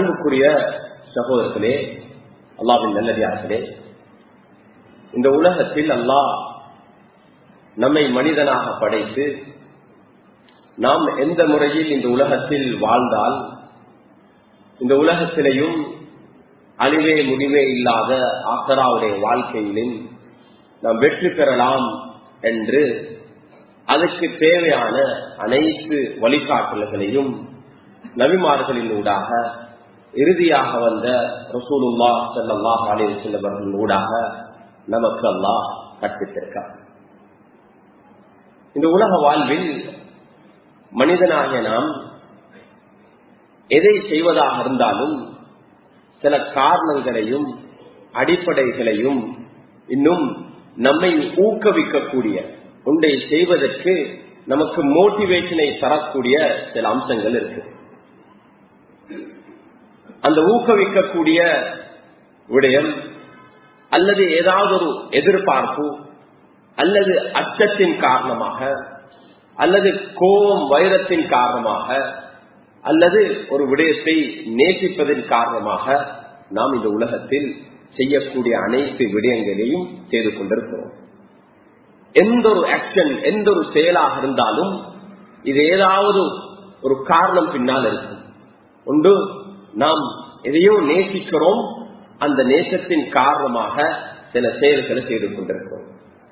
அன்புக்குரிய சகோதரர்களே அல்லாவின் நல்லடியார்களே இந்த உலகத்தில் அல்லாஹ் நம்மை மனிதனாக படைத்து நாம் எந்த முறையில் இந்த உலகத்தில் வாழ்ந்தால் இந்த உலகத்திலேயும் அழிவே முடிவே இல்லாத ஆசராவுடைய வாழ்க்கையிலும் நாம் வெற்றி பெறலாம் என்று அதுக்கு தேவையான அனைத்து வழிகாட்டல்களையும் நபிமார்களின் ஊடாக இறுதியாக வந்த ரசூலுல்லா செல்லல்லாஹ் அலைய செல்லவர்கள் ஊடாக நமக்கு அல்லாஹ் கற்பித்திருக்கார் இந்த உலக வாழ்வில் மனிதனாகிய நாம் எதை செய்வதாக இருந்தாலும் சில காரணங்களையும் அடிப்படைகளையும் இன்னும் நம்மை ஊக்குவிக்கக்கூடிய ஒன்றை செய்வதற்கு நமக்கு மோட்டிவேஷனை தரக்கூடிய சில அம்சங்கள் இருக்கு அந்த ஊக்குவிக்கக்கூடிய விடயம் அல்லது ஏதாவது ஒரு எதிர்பார்ப்பு அல்லது அச்சத்தின் காரணமாக அல்லது கோபம் வைரத்தின் காரணமாக அல்லது ஒரு விடயத்தை நேசிப்பதன் காரணமாக நாம் இந்த உலகத்தில் செய்யக்கூடிய அனைத்து விடயங்களையும் செய்து கொண்டிருக்கிறோம் எந்த ஒரு ஆக்ஷன் எந்த ஒரு செயலாக இருந்தாலும் இது ஏதாவது ஒரு காரணம் பின்னால் இருக்கும் ஒன்று நாம் எதையோ நேசிக்கிறோம் அந்த நேசத்தின் காரணமாக சில செயல்களை செய்து கொண்டிருக்கிறோம்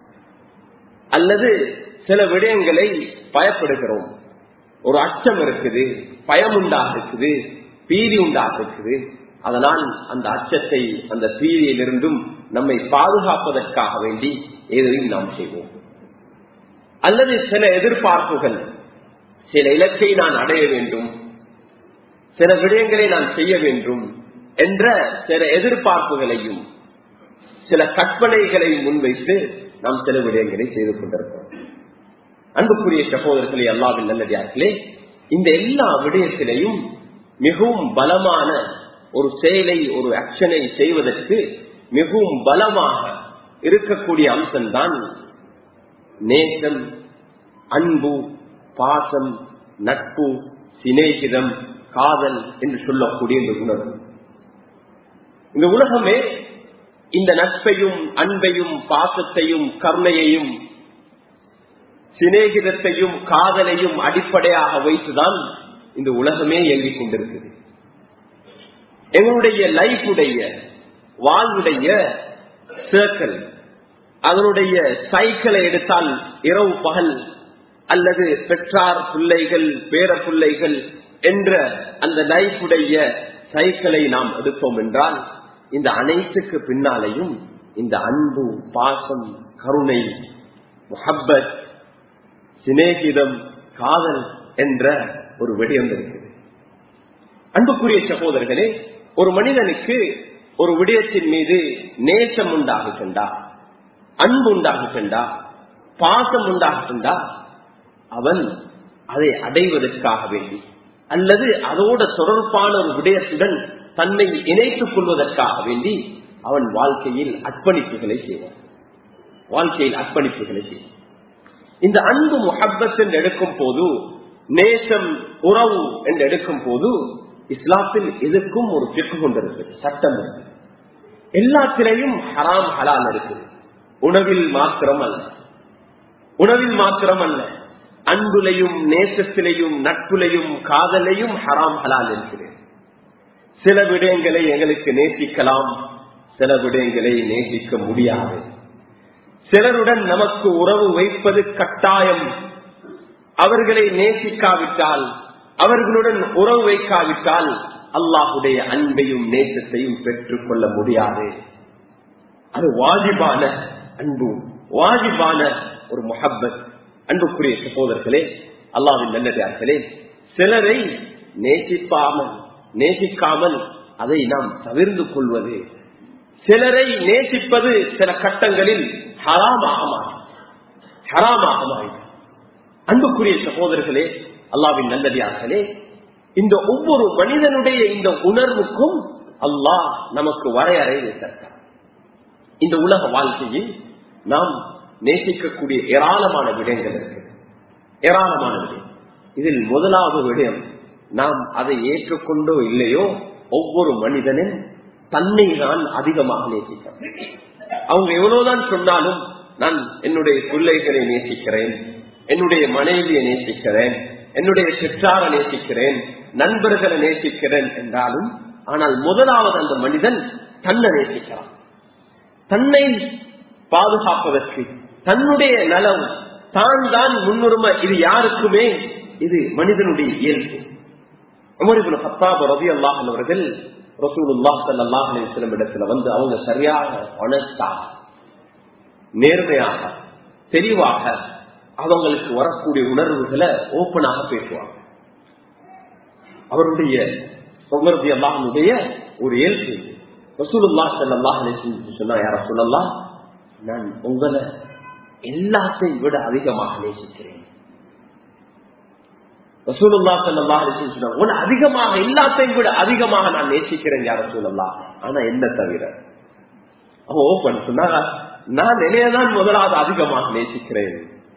அல்லது சில விடயங்களை பயப்படுகிறோம் ஒரு அச்சம் இருக்குது பயம் உண்டாக இருக்குது பீதி உண்டாக இருக்குது அதனால் அந்த அச்சத்தை அந்த பீதியிலிருந்தும் நம்மை பாதுகாப்பதற்காக வேண்டி எதையும் நாம் செய்வோம் அல்லது சில எதிர்பார்ப்புகள் சில இலக்கை நான் அடைய வேண்டும் சில விடயங்களை நான் செய்ய வேண்டும் என்ற சில எதிர்பார்ப்புகளையும் சில கற்பனைகளை முன்வைத்து நாம் சில விடயங்களை செய்து கொண்டிருக்கிறோம் அன்புக்குரிய சகோதரர்களே அல்லாவின் நல்லதார்களே இந்த எல்லா விடயத்திலையும் மிகவும் பலமான ஒரு செயலை ஒரு ஆக்ஷனை செய்வதற்கு மிகவும் பலமாக இருக்கக்கூடிய அம்சம்தான் நேசம் அன்பு பாசம் நட்பு சிநேகிதம் காதல் என்று சொல்லக்கூடிய இந்த உணர்வு இந்த உலகமே இந்த நட்பையும் அன்பையும் பாசத்தையும் கருணையையும் சிநேகிதத்தையும் காதலையும் அடிப்படையாக வைத்துதான் இந்த உலகமே இயங்கிக் கொண்டிருக்குது எங்களுடைய லைஃபுடைய வாழ்வுடைய சர்க்கிள் அதனுடைய சைக்கிளை எடுத்தால் இரவு பகல் அல்லது பெற்றார் பிள்ளைகள் பேர பிள்ளைகள் என்ற அந்த லைஃபுடைய சைக்கிளை நாம் எடுப்போம் என்றால் இந்த அனைத்துக்கு பின்னாலேயும் இந்த அன்பு பாசம் கருணை முஹப்பத் சிநேகிதம் காதல் என்ற ஒரு விடயம் இருக்குது அன்புக்குரிய சகோதரர்களே ஒரு மனிதனுக்கு ஒரு விடயத்தின் மீது நேசம் உண்டாகுகின்றா அன்பு உண்டாகுகின்றா பாசம் உண்டாகுகின்றா அவன் அதை அடைவதற்காக வேண்டி அல்லது அதோட தொடர்பான ஒரு விடயத்துடன் தன்னை இணைத்துக் கொள்வதற்காக வேண்டி அவன் வாழ்க்கையில் அர்ப்பணிப்புகளை செய்வான் வாழ்க்கையில் அர்ப்பணிப்புகளை செய்வான் இந்த அன்பு முஹப்பத் என்று எடுக்கும் போது நேசம் உறவு என்று எடுக்கும் போது இஸ்லாத்தில் எதுக்கும் ஒரு பிக்கு கொண்டிருக்கு சட்டம் இருக்கு எல்லாத்திலையும் ஹராம் ஹலால் இருக்குது உணவில் மாத்திரம் அல்ல உணவில் மாத்திரம் அல்ல அன்புலையும் நேசத்திலையும் நட்புலையும் காதலையும் ஹராம் ஹலால் இருக்கிறேன் சில விடயங்களை எங்களுக்கு நேசிக்கலாம் சில விடயங்களை நேசிக்க முடியாது சிலருடன் நமக்கு உறவு வைப்பது கட்டாயம் அவர்களை நேசிக்காவிட்டால் அவர்களுடன் உறவு வைக்காவிட்டால் அல்லாஹுடைய அன்பையும் நேசத்தையும் பெற்றுக் கொள்ள முடியாது அது வாஜிபான அன்பு வாஜிபான ஒரு முஹப்பத் அன்புக்குரிய சகோதரர்களே அல்லாவின் நல்லதார்களே சிலரை நேசிப்பாமல் நேசிக்காமல் அதை நாம் தவிர்ந்து கொள்வது சிலரை நேசிப்பது சில கட்டங்களில் ஹராமாக மாறும் ஹராமாக மாறும் அன்புக்குரிய சகோதரர்களே அல்லாவின் நல்லதார்களே இந்த ஒவ்வொரு மனிதனுடைய இந்த உணர்வுக்கும் அல்லாஹ் நமக்கு வரையறை வைத்திருக்கிறார் இந்த உலக வாழ்க்கையில் நாம் நேசிக்கக்கூடிய ஏராளமான விடயங்கள் இருக்கு ஏராளமான விடயம் இதில் முதலாவது விடயம் நாம் அதை ஏற்றுக்கொண்டோ இல்லையோ ஒவ்வொரு மனிதனும் தன்னை தான் அதிகமாக நேசிக்கிறான் அவங்க எவ்வளவுதான் சொன்னாலும் நான் என்னுடைய பிள்ளைகளை நேசிக்கிறேன் என்னுடைய மனைவியை நேசிக்கிறேன் என்னுடைய பெற்றாரை நேசிக்கிறேன் நண்பர்களை நேசிக்கிறேன் என்றாலும் ஆனால் முதலாவது அந்த மனிதன் தன்னை நேசிக்கிறான் தன்னை பாதுகாப்பதற்கு தன்னுடைய நலம் தான் தான் முன்னுரிமை இது யாருக்குமே இது மனிதனுடைய இயல்பு உமரிபுல் ஹத்தாப் ரவி அல்லாஹ் அவர்கள் ரசூலுல்லா சல்லாஹ் அலிஸ்லம் இடத்துல வந்து அவங்க சரியாக honest-ஆக, நேர்மையாக தெளிவாக அவங்களுக்கு வரக்கூடிய உணர்வுகளை ஓப்பனாக பேசுவாங்க அவருடைய உமரதி அல்லாஹனுடைய ஒரு இயல்பு ரசூலுல்லா சல்லாஹ் அலிஸ்லம் சொன்னா யார சொல்லலாம் நான் உங்களை எல்லாத்தையும் விட அதிகமாக நேசிக்கிறேன் ரசூலுல்லா ஸல்லல்லாஹு அலைஹி வஸல்லம் சொன்னாங்க உன்னை அதிகமாக எல்லாத்தையும் விட அதிகமாக நான் நேசிக்கிறேன் யார் ரசூலுல்லாஹ் ஆனா என்ன தவிர அவன் ஓப்பன் சொன்னாங்க நான் என்னையதான் முதலாவது அதிகமாக நேசிக்கிறேன்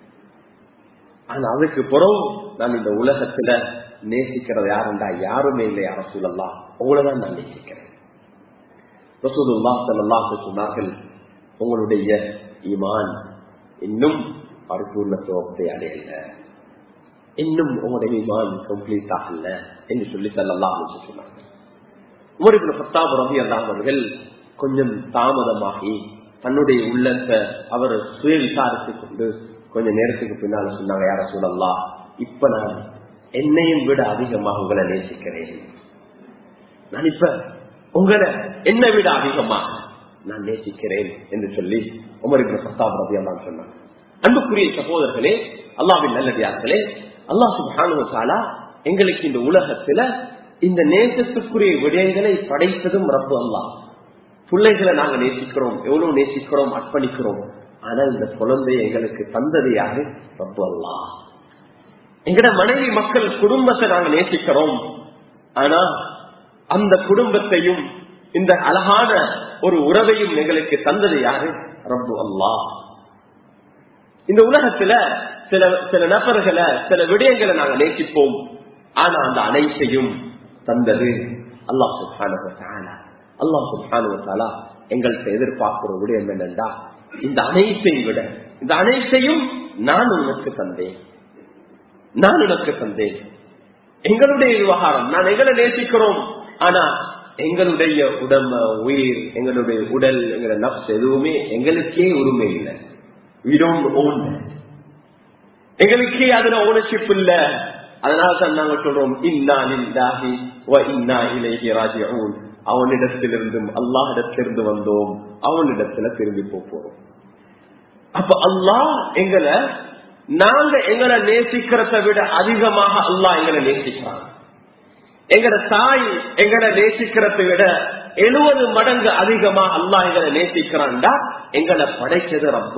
ஆனா அதுக்கு பிறகு நான் இந்த உலகத்துல நேசிக்கிறது யாருண்டா யாருமே இல்லை யார சூழல்லாம் உங்களதான் நான் நேசிக்கிறேன் ரசூலுல்லா ஸல்லல்லாஹு அலைஹி சொன்னார்கள் உங்களுடைய ஈமான் இன்னும் பரிபூர்ணத்துவத்தை அடையல இன்னும் உங்களுடைய ஈமான் கம்ப்ளீட் ஆகல என்று சொல்லி செல்லலாம் சொன்னாங்க உமரிபுல் பத்தாபு ரவி அல்லாம் அவர்கள் கொஞ்சம் தாமதமாகி தன்னுடைய உள்ளத்தை அவர் சுய விசாரித்துக் கொண்டு கொஞ்ச நேரத்துக்கு பின்னால சொன்னாங்க யார சொல்லலாம் இப்ப நான் என்னையும் விட அதிகமாக உங்களை நேசிக்கிறேன் நான் இப்ப உங்களை என்னை விட அதிகமாக நான் நேசிக்கிறேன் என்று சொல்லி உமரிபுல் பத்தாபு ரவி அல்லாம் சொன்னாங்க அன்புக்குரிய சகோதரர்களே அல்லாவின் நல்லடியார்களே அல்லாஹ் சுபானுவசாலா எங்களுக்கு இந்த உலகத்துல இந்த நேசத்துக்குரிய விடயங்களை படைத்ததும் ரப்பு அல்லா பிள்ளைகளை நாங்க நேசிக்கிறோம் எவ்வளவு நேசிக்கிறோம் அர்ப்பணிக்கிறோம் ஆனா இந்த குழந்தை எங்களுக்கு தந்தது யாரு ரப்பு அல்லா எங்கட மனைவி மக்கள் குடும்பத்தை நாங்க நேசிக்கிறோம் ஆனா அந்த குடும்பத்தையும் இந்த அழகான ஒரு உறவையும் எங்களுக்கு தந்தது யாரு ரப்பு அல்லா இந்த உலகத்துல சில சில நபர்களை சில விடயங்களை நாங்க நேசிப்போம் ஆனா அந்த அனைத்தையும் தந்தது அல்லாஹ் சுல்தான அல்லாஹ் சுல்தான எங்கள்கிட்ட எதிர்பார்க்கிற விடயம் என்னென்றா இந்த அனைத்தையும் விட இந்த அனைத்தையும் நான் உனக்கு தந்தேன் நான் உனக்கு தந்தேன் எங்களுடைய விவகாரம் நான் எங்களை நேசிக்கிறோம் ஆனா எங்களுடைய உடம்ப உயிர் எங்களுடைய உடல் எங்களோட நப்ஸ் எதுவுமே எங்களுக்கே உரிமை இல்லை we don't own that எங்களுக்கே அதுல ஓனர்ஷிப் இல்ல அதனால தான் நாங்க சொல்றோம் இன்னா லில்லாஹி வ இன்னா இலைஹி ராஜிஊன் அவனிடத்திலிருந்தும் அல்லாஹிடத்திலிருந்து வந்தோம் அவனிடத்துல திரும்பி போறோம் அப்ப அல்லாஹ் எங்களை நாங்க எங்களை நேசிக்கிறத விட அதிகமாக அல்லாஹ் எங்களை நேசிக்கிறான் எங்கட தாய் எங்களை நேசிக்கிறத விட எழுபது மடங்கு அதிகமா அல்லாஹ் எங்களை நேசிக்கிறான்டா எங்களை படைச்சது ரப்பு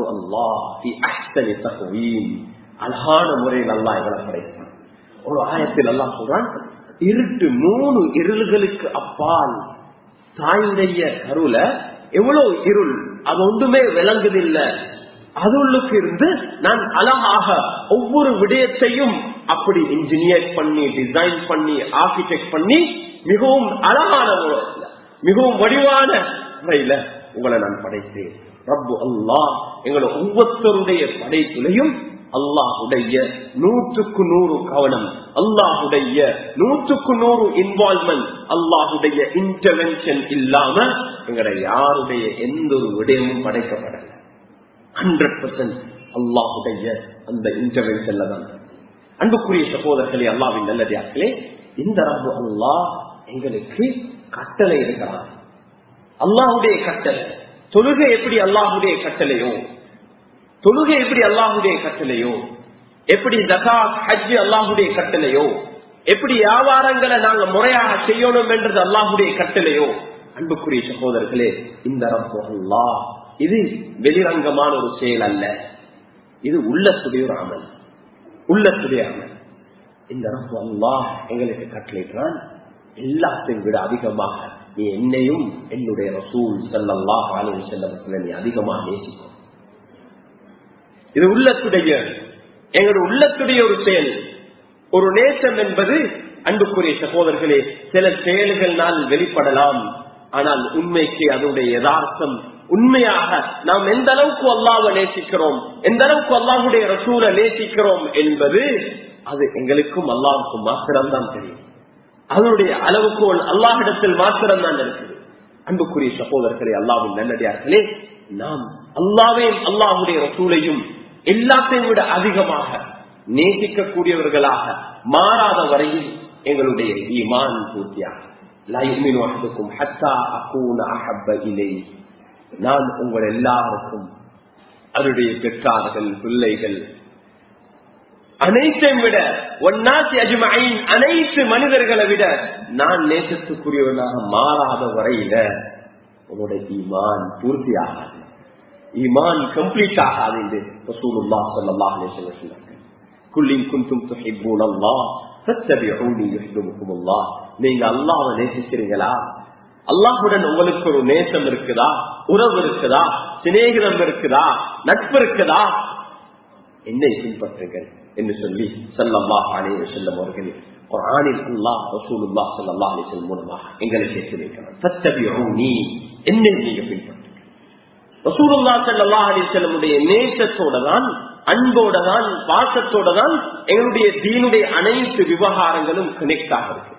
அல்லாஹ் அழகான முறையில் அல்லாஹ் எங்களை படைத்தான் ஒரு ஆயத்தில் அல்லாஹ் சொல்றான் இருட்டு மூணு இருள்களுக்கு அப்பால் தாயுடைய கருல எவ்வளவு இருள் அது ஒன்றுமே விளங்குதில்லை அதுள்ளுக்கு இருந்து நான் அழகாக ஒவ்வொரு விடயத்தையும் அப்படி இன்ஜினியர் பண்ணி டிசைன் பண்ணி ஆர்கிடெக்ட் பண்ணி மிகவும் அழகான முறையில் மிகவும் வடிவான முறையில உங்களை நான் படைத்தேன் ரப்பு அல்லாஹ் எங்களை ஒவ்வொருத்தருடைய படைப்புலையும் அல்லாஹுடைய நூற்றுக்கு நூறு கவனம் அல்லாஹுடைய நூற்றுக்கு நூறு இன்வால்மெண்ட் அல்லாஹுடைய இன்டர்வென்ஷன் இல்லாம எங்கட யாருடைய எந்த ஒரு விடயமும் படைக்கப்படல ஹண்ட்ரட் பர்சன்ட் அல்லாஹுடைய அந்த இன்டர்வென்ஷன்ல தான் அன்புக்குரிய சகோதரர்களே அல்லாவின் நல்லதாக்களே இந்த ரப்பு அல்லாஹ் எங்களுக்கு கட்டளை இருக்கிறார் அல்லாஹுடைய கட்டளை தொழுகை எப்படி அல்லாஹுடைய கட்டளையோ தொழுகை எப்படி அல்லாஹுடைய கட்டளையோ எப்படி ஜகாத் ஹஜ் அல்லாஹுடைய கட்டளையோ எப்படி வியாபாரங்களை நாங்க முறையாக செய்யணும் என்றது அல்லாஹுடைய கட்டளையோ அன்புக்குரிய சகோதரர்களே இந்த ரப்பு அல்லாஹ் இது வெளிரங்கமான ஒரு செயல் அல்ல இது உள்ளத்துடைய ஒரு அமல் உள்ளத்துடைய அமல் இந்த ரப்பு அல்லாஹ் எங்களுக்கு கட்டளையிட்டான் எல்லாத்தையும் விட அதிகமாக நீ என்னையும் என்னுடைய ரசூல் செல்லல்லாஹ் ஆலயம் செல்ல நீ அதிகமாக நேசிக்கும் இது உள்ளத்துடைய எங்களுடைய உள்ளத்துடைய ஒரு செயல் ஒரு நேசம் என்பது அன்புக்குரிய சகோதரர்களே சில செயல்கள்னால் வெளிப்படலாம் ஆனால் உண்மைக்கு அதனுடைய யதார்த்தம் உண்மையாக நாம் எந்த அளவுக்கு அல்லாவை நேசிக்கிறோம் எந்த அளவுக்கு அல்லாஹுடைய ரசூலை நேசிக்கிறோம் என்பது அது எங்களுக்கும் அல்லாவுக்கும் மாத்திரம்தான் தெரியும் அதனுடைய அளவுகோல் அல்லாஹிடத்தில் மாத்திரம்தான் இருக்குது அன்புக்குரிய சகோதரர்களே அல்லாவின் நல்லடியார்களே நாம் அல்லாவையும் அல்லாஹுடைய ரசூலையும் எல்லாத்தையும் விட அதிகமாக நேசிக்கக்கூடியவர்களாக மாறாத வரையில் எங்களுடைய ஈமான் பூர்த்தியாகும் நான் உங்கள் எல்லாருக்கும் அவருடைய பெற்றார்கள் பிள்ளைகள் அனைத்தையும் விட ஒன்னாசி அஜ்மாயின் அனைத்து மனிதர்களை விட நான் நேசத்துக்குரியவனாக மாறாத வரையில உங்களுடைய ஈமான் பூர்த்தி ஆகாது ஈமான் கம்ப்ளீட் ஆகாது என்று ரசூலுல்லா ஸல்லல்லாஹு அலைஹி வஸல்லம் சொன்னார்கள் குல்லின் குன்தும் துஹிப்பூன அல்லாஹ் ஃபத்தபிஊனி யுஹிப்புக்கும் அல்லாஹ் நீங்க அல்லாஹ்வை நேசிக்கிறீங்களா அல்லாஹுடன் உங்களுக்கு ஒரு நேசம் இருக்குதா உறவு இருக்குதா சிநேகிதம் இருக்குதா நட்பு இருக்குதா என்னை பின்பற்றுங்கள் என்று சொல்லி சல்லல்லா அலைய செல்லும் அவர்கள் குரானில் அல்லாஹ் ரசூலுல்லா சல்லா அலி செல்லும் மூலமாக எங்களை சேர்த்து வைக்கிறார் சத்தபியும் நீ என்னை நீங்க பின்பற்றுங்கள் ரசூலுல்லா சல்லா அலி செல்லமுடைய நேசத்தோட தான் அன்போட தான் பாசத்தோட தான் எங்களுடைய தீனுடைய அனைத்து விவகாரங்களும் கனெக்ட் ஆக இருக்கு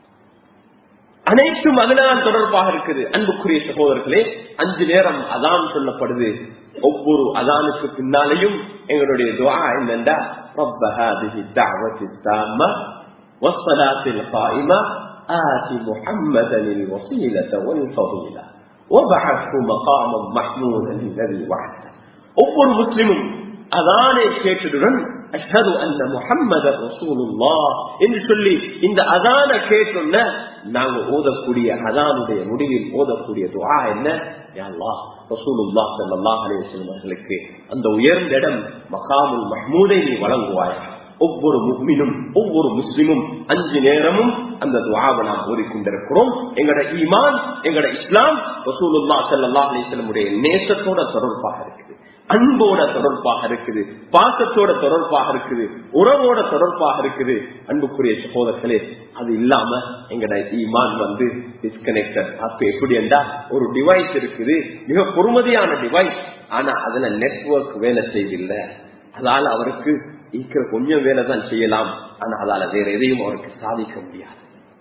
அனைத்தும் அதுலதான் தொடர்பாக இருக்குது அன்புக்குரிய சகோதரர்களே அஞ்சு நேரம் அதான் சொல்லப்படுது ஒவ்வொரு அதானுக்கு பின்னாலேயும் எங்களுடைய துவா என்னண்டா رب هذه الدعوة التامة والصلاة القائمة آت محمدا الوسيلة والفضيلة وبعثه مقاما محمودا الذي وعده ஒவ்வொரு முஸ்லிமும் அதானை கேட்டதுடன் அஷ்ஹது அன்ன முஹம்மத ரசூலுல்லா என்று சொல்லி இந்த அதான கேட்டோன்ன நாங்க ஓதக்கூடிய அதானுடைய முடிவில் ஓதக்கூடிய துவா என்ன யாழ்லா ரசூலுல்லா ஸல்லல்லாஹு அலைஹி வஸல்லம் அவர்களுக்கு அந்த உயர்ந்த இடம் மகாமுல் மஹ்மூதை நீ வழங்குவாய் ஒவ்வொரு முக்மினும் ஒவ்வொரு முஸ்லிமும் அஞ்சு நேரமும் அந்த துவாவை நாம் ஓதிக்கொண்டிருக்கிறோம் எங்கட ஈமான் எங்கட இஸ்லாம் ரசூலுல்லா ஸல்லல்லாஹு அலைஹி வஸல்லமுடைய நேசத்தோட தொடர்பாக இருக்குது அன்போட தொடர்பாக இருக்குது பாசத்தோட தொடர்பாக இருக்குது உறவோட தொடர்பாக இருக்குது அன்புக்குரிய சகோதரர்களே அது இல்லாம எங்கட ஈமான் வந்து டிஸ்கனெக்டட் அப்ப எப்படி என்றா ஒரு டிவைஸ் இருக்குது மிக பொறுமதியான டிவைஸ் ஆனா அதுல நெட்வொர்க் வேலை செய்தில்லை அதால அவருக்கு இருக்கிற கொஞ்சம் வேலை தான் செய்யலாம் ஆனா அதால வேற எதையும் அவருக்கு சாதிக்க முடியாது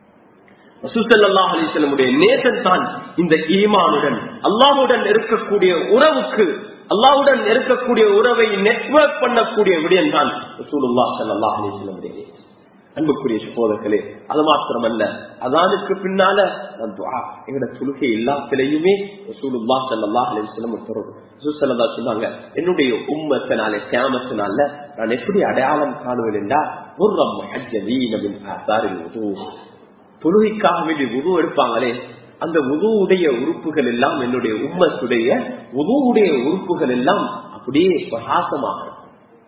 ரசூசல்லாஹ் நேசன் தான் இந்த ஈமானுடன் அல்லாஹுடன் இருக்கக்கூடிய உறவுக்கு அல்லாவுடன் இருக்கக்கூடிய உறவை நெட்வொர்க் பண்ணக்கூடிய விடயம் தான் ரசூலுல்லா ஸல்லல்லாஹு அலைஹி வஸல்லம் அன்புக்குரிய சகோதரர்களே அது மாத்திரமல்ல அதானுக்கு பின்னால எங்கட தொழுகை எல்லாத்திலையுமே ரசூலுல்லா ஸல்லல்லாஹு அலைஹி வஸல்லம் ரசூலுல்லா சொன்னாங்க என்னுடைய உம்மத்தினால கியாமத்தினால நான் எப்படி அடையாளம் காணுவேன் என்றால் புர்ரம் முஹஜ்ஜலீன மின் ஆசாரில் வுது தொழுகைக்காக வேண்டி வுது எடுப்பாங்களே அந்த உதவுடைய உறுப்புகள் எல்லாம் என்னுடைய உம்மத்துடைய உதவுடைய உறுப்புகள் எல்லாம் அப்படியே பிரகாசமாக இருக்கும்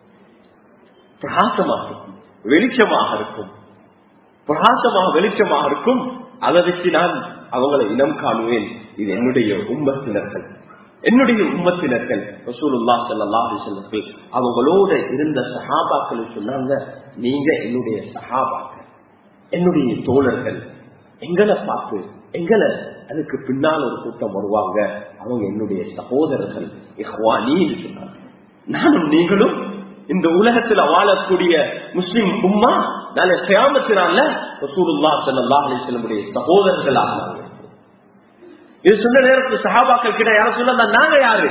பிரகாசமாக இருக்கும் வெளிச்சமாக இருக்கும் பிரகாசமாக வெளிச்சமாக இருக்கும் அதை வச்சு நான் அவங்களை இனம் காணுவேன் இது என்னுடைய உம்மத்தினர்கள் என்னுடைய உம்மத்தினர்கள் ரசூலுல்லா ஸல்லல்லாஹு அலைஹி அவங்களோட இருந்த சஹாபாக்கள் சொன்னாங்க நீங்க என்னுடைய சஹாபாக்கள் என்னுடைய தோழர்கள் எங்களை பார்த்து எங்களை அதுக்கு பின்னால் ஒரு கூட்டம் வருவாங்க அவங்க என்னுடைய சகோதரர்கள் இஹ்வானின்னு சொன்னாங்க நானும் நீங்களும் இந்த உலகத்துல வாழக்கூடிய முஸ்லிம் உம்மா நாளை கியாமத்தினால ரசூலுல்லா ஸல்லல்லாஹு அலைஹி வஸல்லமுடைய சகோதரர்களாக இது சொன்ன நேரத்தில் சஹாபாக்கள் கிட்ட யாரும் சொன்னா நாங்க யாரு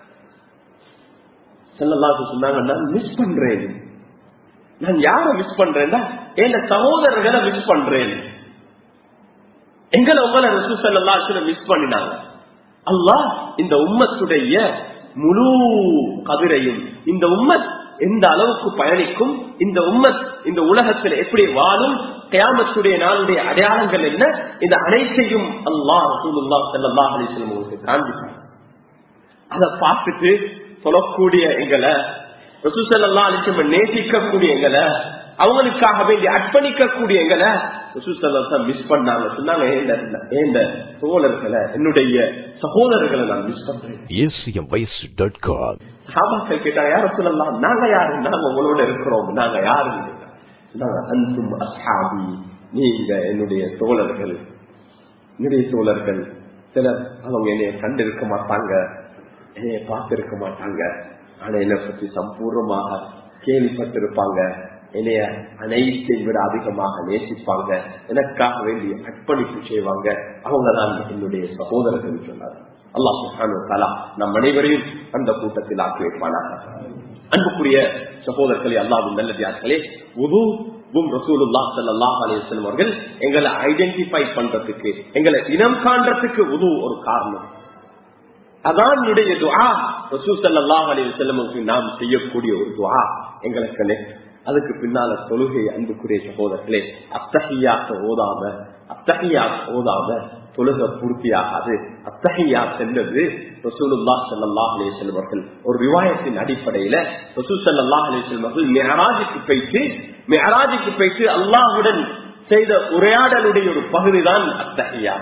ஸல்லல்லாஹு சொன்னாங்க நான் மிஸ் பண்றேன் நான் யார மிஸ் பண்றேன்னா என் சகோதரர்களை மிஸ் பண்றேன் எங்களை உங்களை ரசூசல்லா மிஸ் பண்ணினாங்க அல்லாஹ் இந்த உம்மத்துடைய முழு கதிரையும் இந்த உம்மத் எந்த அளவுக்கு பயணிக்கும் இந்த உம்மத் இந்த உலகத்தில் எப்படி வாழும் கயாமத்துடைய நாளுடைய அடையாளங்கள் என்ன இந்த அனைத்தையும் அல்லாஹ் ரசூலுல்லா சல்லா அலிஸ்லம் உங்களுக்கு காண்பித்தார் அதை பார்த்துட்டு சொல்லக்கூடிய எங்களை ரசூசல்லா அலிஸ்லம் நேசிக்கக்கூடிய எங்களை அவங்களுக்காக வேண்டி அர்ப்பணிக்கக்கூடிய எங்களை மிஸ் பண்ணாங்க சொன்னாங்க தோழர்களை என்னுடைய சகோதரர்களை நான் மிஸ் பண்றேன் சாபாக்கள் கேட்டாங்க யார சொல்லலாம் நாங்க யாரு நாங்க உங்களோட இருக்கிறோம் நாங்க யாரு அன்பும் அசாபி நீங்க என்னுடைய தோழர்கள் என்னுடைய தோழர்கள் சிலர் அவங்க என்னைய கண்டிருக்க மாட்டாங்க என்னைய பார்த்திருக்க மாட்டாங்க ஆனா என்னை பற்றி சம்பூர்ணமாக கேள்விப்பட்டிருப்பாங்க என்னைய அனைத்தையும் விட அதிகமாக நேசிப்பாங்க எனக்காக வேண்டி அர்ப்பணிப்பு செய்வாங்க அவங்கதான் என்னுடைய சகோதரர்கள் சொன்னார் அல்லாஹ் சுப்ஹானஹு வ தஆலா நம் அனைவரையும் அந்த கூட்டத்தில் ஆக்கி வைப்பானாக அன்புக்குரிய சகோதரர்களே அல்லாவின் நல்லதார்களே உது ரசூலுல்லா ஸல்லல்லாஹு அலைஹி வஸல்லம் அவர்கள் எங்களை ஐடென்டிஃபை பண்றதுக்கு எங்களை இனம் காண்றதுக்கு உது ஒரு காரணம் அதான் துஆ ரசூல் ஸல்லல்லாஹு அலைஹி வஸல்லமுக்கு நாம் செய்யக்கூடிய ஒரு துஆ எங்களுக்கு connect. அதுக்கு பின்னால தொழுகை அன்புக்குரிய சகோதரர்களே அத்தகையாத்த ஓதாம அத்தகையாத் ஓதாம தொழுக பூர்த்தியாகாது அத்தகையா சென்றது ரசூலுல்லா ஸல்லல்லாஹு அலைஹி வஸல்லம் அவர்கள் ஒரு ரிவாயத்தின் அடிப்படையில ரசூல் ஸல்லல்லாஹு அலைஹி வஸல்லம் அவர்கள் மிஅராஜுக்கு போயிட்டு மிஅராஜுக்கு போயிட்டு அல்லாஹ்வுடன் செய்த உரையாடலுடைய ஒரு பகுதிதான் அத்தகையா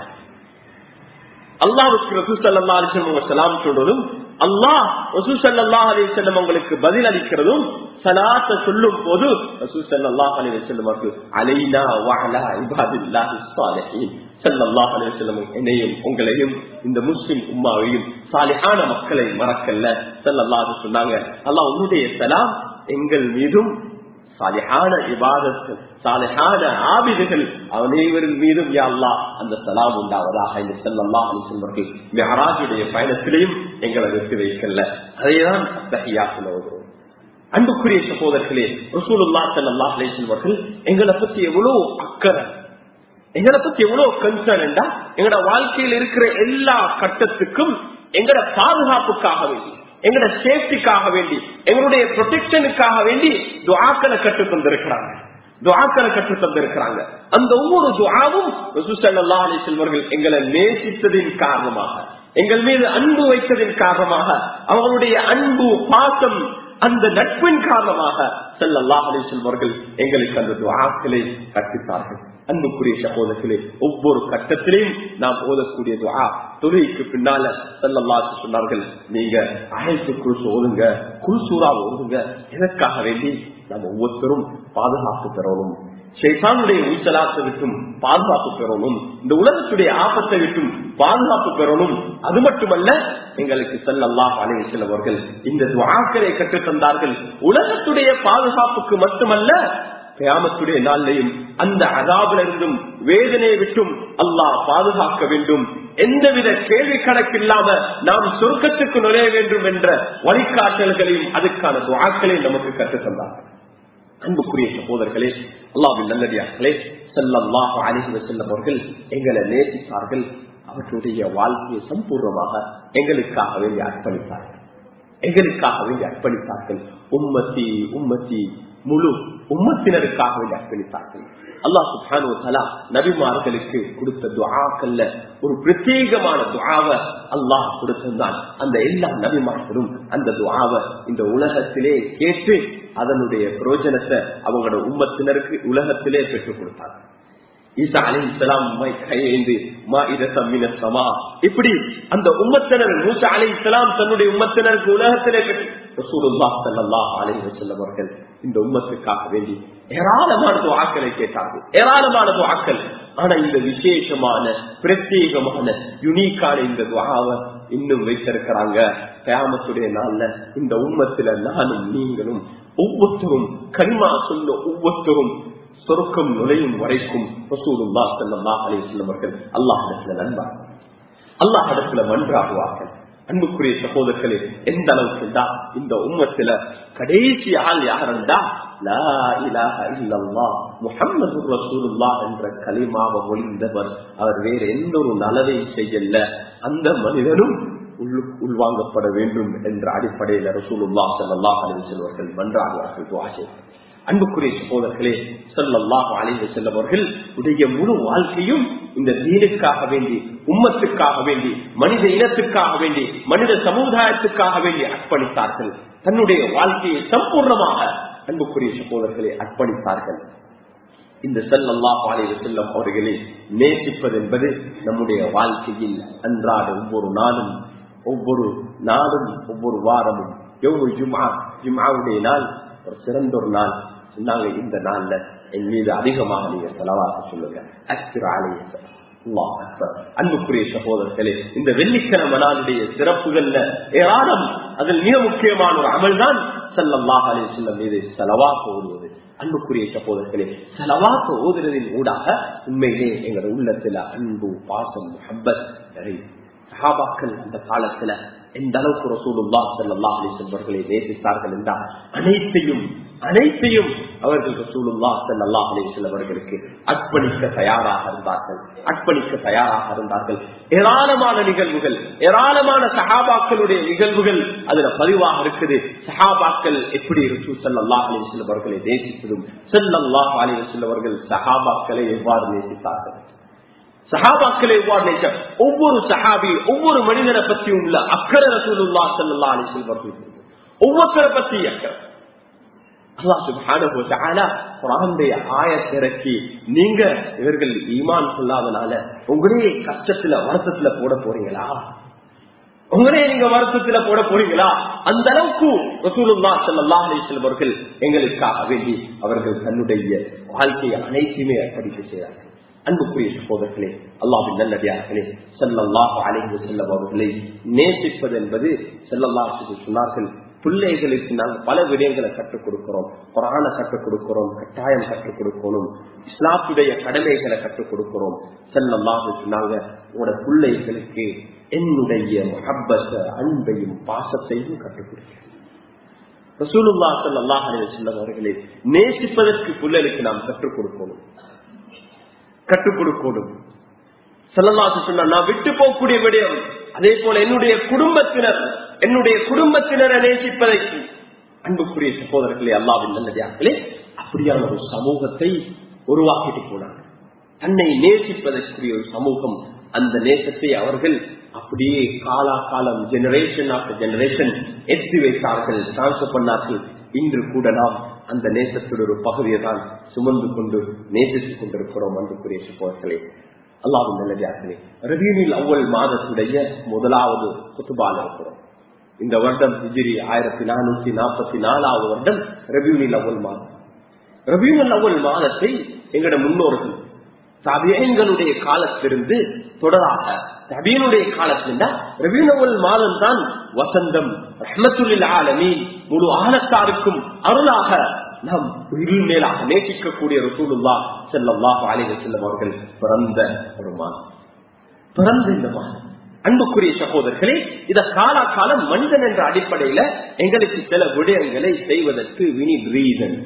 அல்லாவுக்கு ரசூசல்லா அலிசல்லம் சலாம் சொல்றதும் அல்லாஹ் ரசூசல்லா அலிசல்லம் உங்களுக்கு பதில் அளிக்கிறதும் சலாத்த சொல்லும் போது ரசூசல்லா அலிவசல்லம் அவர்கள் அலைனா வாலா இபாதில்லாஹி ஸாலிஹீன் ஸல்லல்லாஹு அலைஹி வஸல்லம் என்னையும் உங்களையும் இந்த முஸ்லிம் உம்மாவையும் சாலிஹான மக்களை மறக்கல்ல ஸல்லல்லாஹு சொன்னாங்க அல்லாஹ் உன்னுடைய சலாம் எங்கள் மீதும் சாலிஹான இபாதத்தில் சாலிஹான ஆபிதுகள் அனைவரின் மீதும் யா அல்லாஹ் அந்த சலாம் உண்டாவதாக என்று ஸல்லல்லாஹு அலைஹி வஸல்லம் மிஹராஜுடைய பயணத்திலையும் எங்களை வெற்றி வைக்கல அதைதான் தஹியாத்துல ஓதுறோம் அன்புக்குரிய சகோதரர்களே ரசூலுல்லாஹ் ஸல்லல்லாஹு அலைஹி வஸல்லம் அவர்கள் எங்களை பத்தி எவ்வளவு அக்கறை எங்களை பத்தி எவ்வளவு கன்சர்ன் என்றா எங்களோட வாழ்க்கையில் இருக்கிற எல்லா கட்டத்துக்கும் எங்களோட பாதுகாப்புக்காக வேண்டி எங்களோட சேஃப்டிக்காக வேண்டி எங்களுடைய ப்ரொடெக்ஷனுக்காக வேண்டி துவாக்களை கற்று தந்திருக்கிறாங்க துவாக்களை கற்று தந்திருக்கிறாங்க அந்த ஒவ்வொரு துவாவும் ரசூசல்லா அலி செல்வர்கள் எங்களை நேசித்ததின் காரணமாக எங்கள் மீது அன்பு வைத்ததின் காரணமாக அவங்களுடைய அன்பு பாசம் அந்த நட்பின் காரணமாக செல்லல்லா அலி செல்வர்கள் எங்களுக்கு அந்த துவாக்களை கற்பித்தார்கள் அன்புக்குரிய சகோதரர்களே ஒவ்வொரு கட்டத்திலையும் நாம் ஓதக்கூடிய துவா தொழுகைக்கு பின்னால செல்லல்லாச்சு சொன்னார்கள் நீங்க அழைத்து குருசு ஓதுங்க குருசூரா ஓதுங்க எதற்காக வேண்டி நம்ம ஒவ்வொருத்தரும் பாதுகாப்பு பெறணும் ஷைத்தானுடைய ஊச்சலாத்தை விட்டும் பாதுகாப்பு பெறணும் இந்த உலகத்துடைய ஆபத்தை விட்டும் பாதுகாப்பு பெறணும் அது மட்டுமல்ல எங்களுக்கு செல்லல்லாஹ் அலைய செல்லவர்கள் இந்த துவாக்களை கற்றுத் தந்தார்கள் உலகத்துடைய பாதுகாப்புக்கு மட்டுமல்ல கியாமத்துடைய நாளிலையும் அந்த அதாபிலிருந்தும் வேதனையை விட்டும் அல்லாஹ் பாதுகாக்க வேண்டும் எந்தவித கேள்வி கணக்கில்லாம நாம் சொர்க்கத்துக்கு நுழைய வேண்டும் என்ற வழிகாட்டல்களையும் அதுக்கான துவாக்களையும் நமக்கு கற்றுத் தந்தார்கள் அன்புக்குரிய சகோதரர்களே அல்லாவின் நல்லடியார்களே செல்லல்லாஹ் அணிக செல்லம் அவர்கள் எங்களை நேசித்தார்கள் அவர்களுடைய வாழ்க்கையை சம்பூர்ணமாக எங்களுக்காக வேண்டி அர்ப்பணித்தார்கள் எங்களுக்காக வேண்டி அர்ப்பணித்தார்கள் உம்மத்தி உம்மத்தி முழு உம்மத்தினருக்காக வேண்டி அர்ப்பணித்தார்கள் அல்லாஹ் சுபானு தலா நபிமார்களுக்கு கொடுத்த துவாக்கல்ல ஒரு பிரத்யேகமான துவாவை அல்லாஹ் கொடுத்திருந்தான் அந்த எல்லா நபிமார்களும் அந்த துவாவை இந்த உலகத்திலே கேட்டு அதனுடைய பிரயோஜனத்தை அவங்களோட உம்மத்தினருக்கு உலகத்திலே பெற்றுக் கொடுத்தாங்க ஈசா அலி இஸ்லாம் கையேந்து மா இதமின சமா இப்படி அந்த உம்மத்தினர் மூசா அலி இஸ்லாம் தன்னுடைய உம்மத்தினருக்கு உலகத்திலே அவர்கள் இந்த உம்மத்துக்காக வேண்டி ஏராளமான துவாக்களை கேட்டார்கள் ஏராளமான துவாக்கள் ஆனா இந்த விசேஷமான பிரத்யேகமான யுனிக்கான இந்த துவாவை இன்னும் வைத்திருக்கிறாங்க கயாமத்துடைய நாள்ல இந்த உம்மத்துல நானும் நீங்களும் ஒவ்வொருத்தரும் கனிமா சொன்ன ஒவ்வொருத்தரும் சொருக்கம் நுழையும் வரைக்கும் ரசூலுல்லா ஸல்லல்லாஹு அலைஹி வஸல்லம் அவர்கள் அல்லாஹ்விடத்துல நண்பார் அல்லாஹ்விடத்துல மன்றாகுவார்கள் அன்புக்குரிய சகோதரர்களே எந்த அளவுக்கு இந்த உம்மத்துல கடைசி ஆள் யாருண்டா லா இலாஹ இல்லல்லாஹ் முஹம்மது ரசூலுல்லாஹ் என்ற கலிமாவை ஒளிந்தவர் அவர் வேற எந்த ஒரு நலவையும் செய்யல அந்த மனிதனும் உள்வாங்கப்பட வேண்டும் என்ற அடிப்படையில் ரசூலுல்லா ஸல்லல்லாஹு அலைஹி வஸல்லம் அவர்கள் மன்றாகுவார்கள் துஆ செய்வார்கள் அன்புக்குரிய சகோதரர்களே சொல்லல்லாஹு அலைஹி செல்லவர்கள் உடைய முழு வாழ்க்கையும் இந்த தீனுக்காக வேண்டி உம்மத்துக்காக வேண்டி மனித இனத்துக்காக வேண்டி மனித சமுதாயத்துக்காக வேண்டி அர்ப்பணித்தார்கள் தன்னுடைய வாழ்க்கையை சம்பூர்ணமாக அன்புக்குரிய சகோதரர்களை அர்ப்பணித்தார்கள் இந்த செல்லல்லாஹு அலைஹி செல்லம் அவர்களை நேசிப்பது என்பது நம்முடைய வாழ்க்கையில் அன்றாட ஒவ்வொரு நாளும் ஒவ்வொரு நாளும் ஒவ்வொரு வாரமும் எவ்வளவு ஜுமா ஜுமாவுடைய நாள் ஒரு சிறந்த ஒரு நாள் சொன்னாங்க இந்த நாள்ல என் மீது அதிகமாக நீங்க செலவாக சொல்லுங்க அக்திர ஆலய அன்புக்குரிய சகோதரர்களே இந்த வெள்ளிக்கிழமை நாளுடைய சிறப்புகள்ல ஏராளம் அதில் மிக முக்கியமான ஒரு அமல் தான் செல்லல்லாஹ் அலி செல்லம் மீது செலவாக ஓடுவது அன்புக்குரிய சகோதரர்களே செலவாக ஓதுறதின் ஊடாக உண்மையிலே எங்களோட உள்ளத்துல அன்பு பாசம் முஹப்பத் நிறைய சஹாபாக்கள் அந்த காலத்துல எந்த அளவுக்கு ரசூலுல்லா ஸல்லல்லாஹு அலைஹி வஸல்லம் நேசித்தார்கள் என்றால் அனைத்தையும் அனைத்தையும் அவர்கள் ரசூலுல்லா ஸல்லல்லாஹு அலைஹி வஸல்லம் அவர்களுக்கு அர்ப்பணிக்க தயாராக இருந்தார்கள் அர்ப்பணிக்க தயாராக இருந்தார்கள் ஏராளமான நிகழ்வுகள் ஏராளமான சஹாபாக்களுடைய நிகழ்வுகள் அதுல பதிவாக இருக்குது சஹாபாக்கள் எப்படி ரசூல் ஸல்லல்லாஹு அலைஹி வஸல்லம் அவர்களை நேசித்ததும் ஸல்லல்லாஹு அலைஹி வஸல்லம் அவர்கள் சஹாபாக்களை எவ்வாறு நேசித்தார்கள் சஹாபாக்களை எவ்வாறு நேச ஒவ்வொரு சஹாபி ஒவ்வொரு மனிதனை பத்தி உள்ள அக்கறை ரசூலுல்லா ஸல்லல்லாஹு அலைஹி வஸல்லம் ஒவ்வொருத்தரை பத்தி அக்கறை அல்லாஹ் சுப்ஹானஹு வ தஆலா குர்ஆனுடைய ஆயத் இறக்கி நீங்க இவர்கள் ஈமான் சொல்லாதனால உங்களே கஷ்டத்துல வருத்தத்துல போட போறீங்களா உங்களே நீங்க வருத்தத்துல போட போறீங்களா அந்த அளவுக்கு ரசூலுல்லா ஸல்லல்லாஹு அலைஹி வஸல்லம் அவர்கள் எங்களுக்காக வேண்டி அவர்கள் தன்னுடைய வாழ்க்கையை அனைத்துமே அர்ப்பணித்து செய்தார்கள் அன்புக்குரிய சகோதரர்களே அல்லாவின் நல்லடியார்களே செல்லல்லாஹ் அலைஹி செல்லம் அவர்களை நேசிப்பது என்பது செல்லல்லாஹ் சொன்னார்கள் பிள்ளைகளுக்கு நாங்கள் பல விடயங்களை கற்றுக் கொடுக்கிறோம் குரான கற்றுக் கொடுக்கிறோம் கட்டாயம் கற்றுக் கொடுக்கணும் இஸ்லாத்துடைய கடமைகளை கற்றுக் கொடுக்கிறோம் செல்லல்லாஹ் சொன்னாங்க உங்களோட பிள்ளைகளுக்கு என்னுடைய மஹப்பத்த அன்பையும் பாசத்தையும் கற்றுக் கொடுக்கிறேன் ரசூலுல்லா சல்லாஹ் அலைஹி செல்லம் அவர்களை நேசிப்பதற்கு பிள்ளைகளுக்கு நாம் கற்றுக் கொடுக்கணும் கற்றுக் கொடுக்கணும் செல்லலாசு சொன்னா நான் விட்டு போகக்கூடிய விடயம் அதே போல என்னுடைய குடும்பத்தினர் என்னுடைய குடும்பத்தினரை நேசிப்பதற்கு அன்புக்குரிய சகோதரர்களே அல்லாவின் நல்லதார்களே அப்படியான ஒரு சமூகத்தை உருவாக்கிட்டு போனாங்க தன்னை நேசிப்பதற்குரிய ஒரு சமூகம் அந்த நேசத்தை அவர்கள் அப்படியே காலா காலம் ஜெனரேஷன் ஆஃப்டர் ஜெனரேஷன் எத்தி வைத்தார்கள் டிரான்ஸ்பர் பண்ணார்கள் இன்று கூட நாம் அந்த நேசத்தோட ஒரு பகுதியை தான் சுமந்து கொண்டு நேசித்துக் கொண்டிருக்கிறோம் அன்புக்குரிய சகோதரர்களே அல்லாவும் நல்லதார்களே ரவீனில் அவ்வள் மாதத்துடைய முதலாவது குத்துபால இருக்கிறோம் இந்த வருடம் ஹிஜிரி ஆயிரத்தி நானூத்தி நாற்பத்தி நாலாவது வருடம் ரபியூனில் அவ்வள் மாதம் ரபியூனில் அவ்வள் மாதத்தை எங்களோட முன்னோர்கள் தபியங்களுடைய காலத்திலிருந்து தொடராக தபியனுடைய காலத்தில் ரபியூனவல் மாதம் தான் வசந்தம் ரஹமத்துல்லில் ஆலமி முழு ஆலத்தாருக்கும் அருளாக நாம் உயிரின் மேலாக நேசிக்கக்கூடிய ரசூலுல்லா செல்லல்லாஹ் அலைவ செல்லம் அவர்கள் பிறந்த ஒரு மாதம் பிறந்த இந்த மாதம் அன்புக்குரிய சகோதரர்களே இத காலா காலம் மனிதன் என்ற அடிப்படையில எங்களுக்கு சில விடயங்களை செய்வதற்கு வினி ரீசன்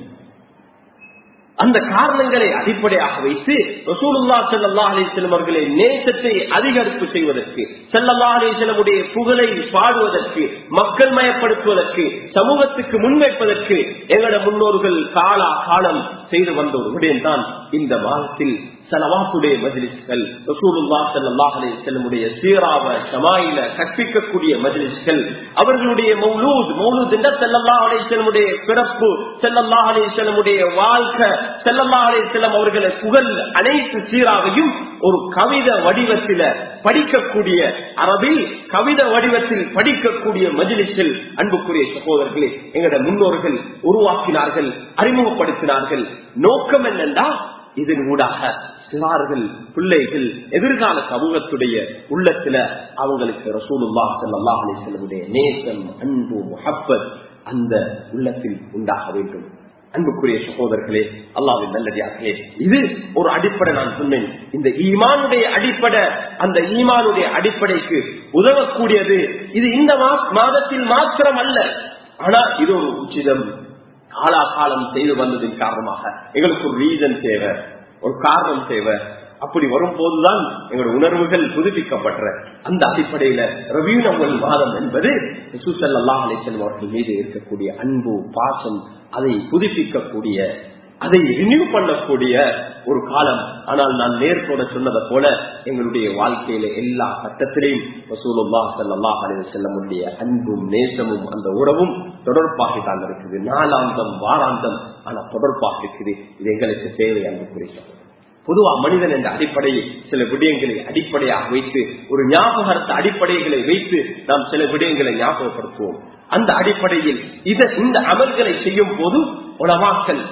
அந்த காரணங்களை அடிப்படையாக வைத்து ரசூலுல்லா செல்லல்லா அலிஸ்லம் அவர்களை நேசத்தை அதிகரிப்பு செய்வதற்கு செல்லல்லா அலிஸ்லமுடைய புகழை பாடுவதற்கு மக்கள் மயப்படுத்துவதற்கு சமூகத்துக்கு முன்வைப்பதற்கு எங்களோட முன்னோர்கள் காலா காலம் செய்து வந்த ஒரு விடயம் தான் இந்த மாதத்தில் செலவாக்குடைய மஜிலிஸ்கள் ரசூலுல்லா செல்லல்லாஹ் அலிஸ்லமுடைய சீராவ ஷமாயில கற்பிக்கக்கூடிய மஜிலிஸ்கள் அவர்களுடைய மௌலூத் மௌலூத் என்ற செல்லல்லா அலிஸ்லமுடைய பிறப்பு செல்லல்லா அலிஸ்லமுடைய வாழ்க்கை செல்லல்லா அலிஸ்லம் அவர்களை புகழ் அனைத்து சீராவையும் ஒரு கவித வடிவத்தில படிக்கக்கூடிய அரபில் கவித வடிவத்தில் படிக்கக்கூடிய மஜிலிஸில் அன்புக்குரிய சகோதரர்களே எங்களோட முன்னோர்கள் உருவாக்கினார்கள் அறிமுகப்படுத்தினார்கள் நோக்கம் என்னென்றா இதன் ஊடாக சிறார்கள் பிள்ளைகள் எதிர்கால சமூகத்துடைய உள்ளத்துல அவங்களுக்கு ரசூலுல்லா செல்லல்லா அலிஸ்லமுடைய நேசம் அன்பு முஹப்பத் அந்த உள்ளத்தில் உண்டாக வேண்டும் அன்புக்குரிய சகோதரர்களே அல்லாவின் நல்லடியார்களே இது ஒரு அடிப்படை நான் சொன்னேன் இந்த ஈமானுடைய அடிப்படை அந்த ஈமானுடைய அடிப்படைக்கு உதவக்கூடியது இது இந்த மாதத்தில் மாத்திரம் அல்ல ஆனா இது ஒரு உச்சிதம் காலாகாலம் செய்து வந்ததின் காரணமாக எங்களுக்கு ஒரு ரீசன் தேவை ஒரு காரணம் தேவை அப்படி வரும் போதுதான் எங்களோட உணர்வுகள் புதுப்பிக்கப்பட்ட அந்த அடிப்படையில ரவியூன் அவ்வள் மாதம் என்பது சுசல்லா அலிசன் அவர்கள் மீது இருக்கக்கூடிய அன்பு பாசம் அதை புதுப்பிக்கக்கூடிய அதை ரினியூ பண்ணக்கூடிய ஒரு காலம் ஆனால் நான் நேர்கோட சொன்னதை போல எங்களுடைய வாழ்க்கையில எல்லா கட்டத்திலையும் ரசூலுல்லா சல்லா அலைய செல்லமுடைய அன்பும் நேசமும் அந்த உறவும் தொடர்பாக தான் இருக்குது நாளாந்தம் வாராந்தம் ஆனா தொடர்பாக இருக்குது இது எங்களுக்கு தேவை அன்பு குறித்தது பொதுவா மனிதன் என்ற அடிப்படையில் சில விடயங்களை அடிப்படையாக வைத்து ஒரு ஞாபகத்த அடிப்படைகளை வைத்து நாம் சில விடயங்களை ஞாபகப்படுத்துவோம் அந்த அடிப்படையில் இத இந்த அமல்களை செய்யும் போது உலமாக்கல்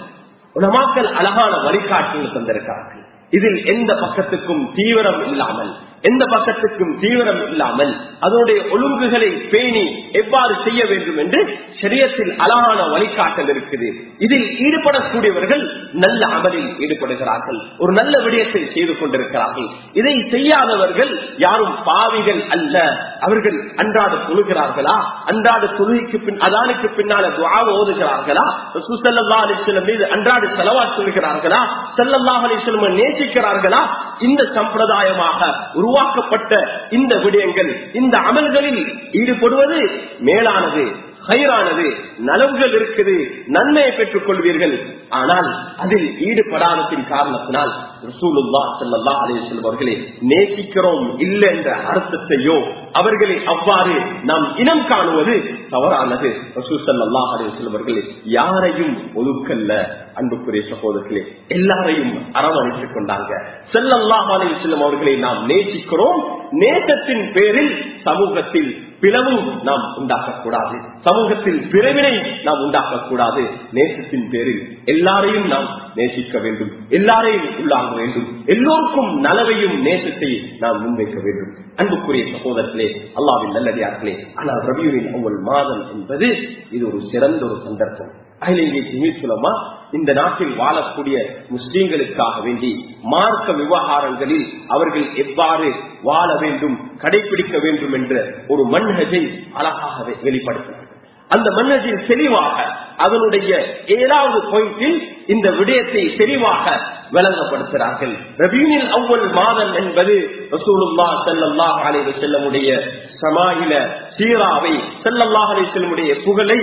உலமாக்கள் அழகான வழிகாட்டுகள் தந்திருக்கிறார்கள் இதில் எந்த பக்கத்துக்கும் தீவிரம் இல்லாமல் எந்த பக்கத்துக்கும் தீவிரம் இல்லாமல் அதனுடைய ஒழுங்குகளை பேணி எவ்வாறு செய்ய வேண்டும் என்று சரியத்தில் அழகான வழிகாட்டல் இருக்குது இதில் ஈடுபடக்கூடியவர்கள் நல்ல அமலில் ஈடுபடுகிறார்கள் ஒரு நல்ல விடயத்தை செய்து கொண்டிருக்கிறார்கள் இதை செய்யாதவர்கள் யாரும் பாவிகள் அல்ல அவர்கள் அன்றாட தொழுகிறார்களா அன்றாட தொழுகைக்கு பின் அதானுக்கு பின்னால துவா ஓதுகிறார்களா சுசல்லா அலிஸ்லம் மீது அன்றாட செலவா சொல்கிறார்களா செல்லல்லா அலிஸ்லம் நேசிக்கிறார்களா இந்த சம்பிரதாயமாக உருவாக்கப்பட்ட இந்த விடயங்கள் இந்த அமல்களில் ஈடுபடுவது மேலானது கயிறானது நலவுகள் இருக்குது நன்மையை பெற்றுக் கொள்வீர்கள் ஆனால் அதில் ஈடுபடாதத்தின் காரணத்தினால் ரசூலுல்லா சல்லா அலிஸ்லம் அவர்களை நேசிக்கிறோம் இல்லை என்ற அர்த்தத்தையோ அவர்களை அவ்வாறு நாம் இனம் காணுவது தவறானது ரசூல் சல்லா அலிஸ்லம் அவர்களே யாரையும் ஒதுக்கல்ல அன்புக்குரிய சகோதரர்களே எல்லாரையும் அரவணைத்துக் கொண்டாங்க செல்லல்லாஹ் அலிஸ்லம் அவர்களை நாம் நேசிக்கிறோம் நேசத்தின் பேரில் சமூகத்தில் பிளவு நாம் உண்டாக்கக்கூடாது சமூகத்தில் பிறவினை நாம் உண்டாக்கக்கூடாது நேசத்தின் பேரில் எல்லாரையும் நாம் நேசிக்க வேண்டும் எல்லாரையும் உள்ளாக வேண்டும் எல்லோருக்கும் நலவையும் நேசத்தை நாம் முன்வைக்க வேண்டும் அன்புக்குரிய சகோதரர்களே அல்லாவின் நல்லடியார்களே ஆனால் ரபியுவின் அவ்வள் மாதம் என்பது இது ஒரு சிறந்த ஒரு சந்தர்ப்பம் அகிலேயே சுலமா இந்த நாட்டில் வாழக்கூடிய முஸ்லீம்களுக்காக வேண்டி மார்க்க விவகாரங்களில் அவர்கள் எவ்வாறு வாழ வேண்டும் கடைபிடிக்க வேண்டும் என்ற ஒரு மன்ஹஜை அழகாக வெளிப்படுத்தினார்கள் அந்த மன்னஜில் தெளிவாக அதனுடைய ஏழாவது பாயிண்டில் இந்த விடயத்தை தெளிவாக விளங்கப்படுத்துகிறார்கள் ரபீனில் அவ்வள் மாதம் என்பது ரசூலுல்லா செல்லல்லாஹ் அலைவு செல்லமுடைய சமாயில சீராவை செல்லல்லாஹ் அலை செல்லமுடைய புகழை